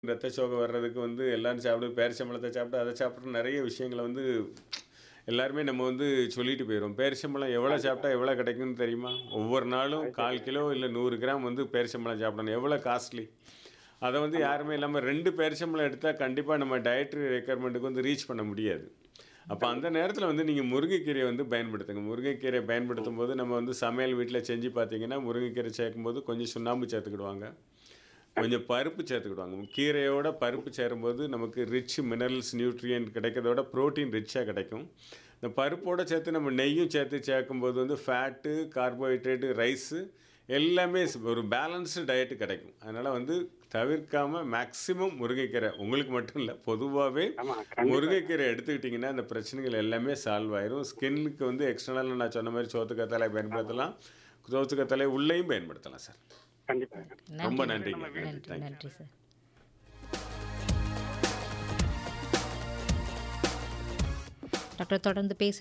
ரத்த சோகை வர்றதுக்கு வந்து எல்லாரும் சாப்பிடு பேரிச்சம்பழத்தை சாப்பிட்டு அதை சாப்பிட்டு நிறைய விஷயங்களை வந்து எல்லாருமே நம்ம வந்து சொல்லிட்டு போயிடுவோம் பேரிச்சம்பழம் எவ்வளோ சாப்பிட்டா எவ்வளோ கிடைக்கும்னு தெரியுமா ஒவ்வொரு நாளும் கால் கிலோ இல்லை நூறு கிராம் வந்து பேரிச்சம்பழம் சாப்பிடணும் எவ்வளோ காஸ்ட்லி அதை வந்து யாருமே இல்லாமல் ரெண்டு பேரிச்சம்பழம் எடுத்தால் கண்டிப்பாக நம்ம டயட்ரி ரெக்குயர்மெண்ட்டுக்கு வந்து ரீச் பண்ண முடியாது அப்போ அந்த நேரத்தில் வந்து நீங்கள் முருங்கைக்கீரையை வந்து பயன்படுத்துங்க முருங்கைக்கீரையை பயன்படுத்தும் போது நம்ம வந்து சமையல் வீட்டில் செஞ்சு பார்த்தீங்கன்னா முருங்கைக்கீரை சேர்க்கும்போது கொஞ்சம் சுண்ணாம்பு சேர்த்துக்கிடுவாங்க கொஞ்சம் பருப்பு சேர்த்துக்கிடுவாங்க கீரையோட பருப்பு சேரும்போது நமக்கு ரிச் மினரல்ஸ் நியூட்ரியன்ட் கிடைக்கிறதோட ப்ரோட்டீன் ரிச்சாக கிடைக்கும் இந்த பருப்போடு சேர்த்து நம்ம நெய்யும் சேர்த்து சேர்க்கும்போது வந்து ஃபேட்டு கார்போஹைட்ரேட்டு ரைஸு எல்லாமே ஒரு பேலன்ஸ்டு டயட்டு கிடைக்கும் அதனால் வந்து தவிர்க்காமல் மேக்ஸிமம் முருங்கைக்கீரை உங்களுக்கு மட்டும் இல்லை பொதுவாகவே ஆமா கண்டிப்பா முருங்கைக்கீரை எடுத்துக்கிட்டிங்கன்னா அந்த பிரச்சனைகள் எல்லாமே சால்வ் ஆயிரும் ஸ்கின்னுக்கு வந்து எக்ஸ்டர்னலாக நான் சொன்ன மாதிரி சோத்துக்கத்தாலை பயன்படுத்தலாம் சோத்துக்கத்தாலை உள்ளேயும் பயன்படுத்தலாம் சார் கண்டிப்பா ரொம்ப நன்றி நன்றிங்க நன்றி நன்றி தேங்க்யூ நன்றி சார் டாக்டர் தொடர்ந்து பேச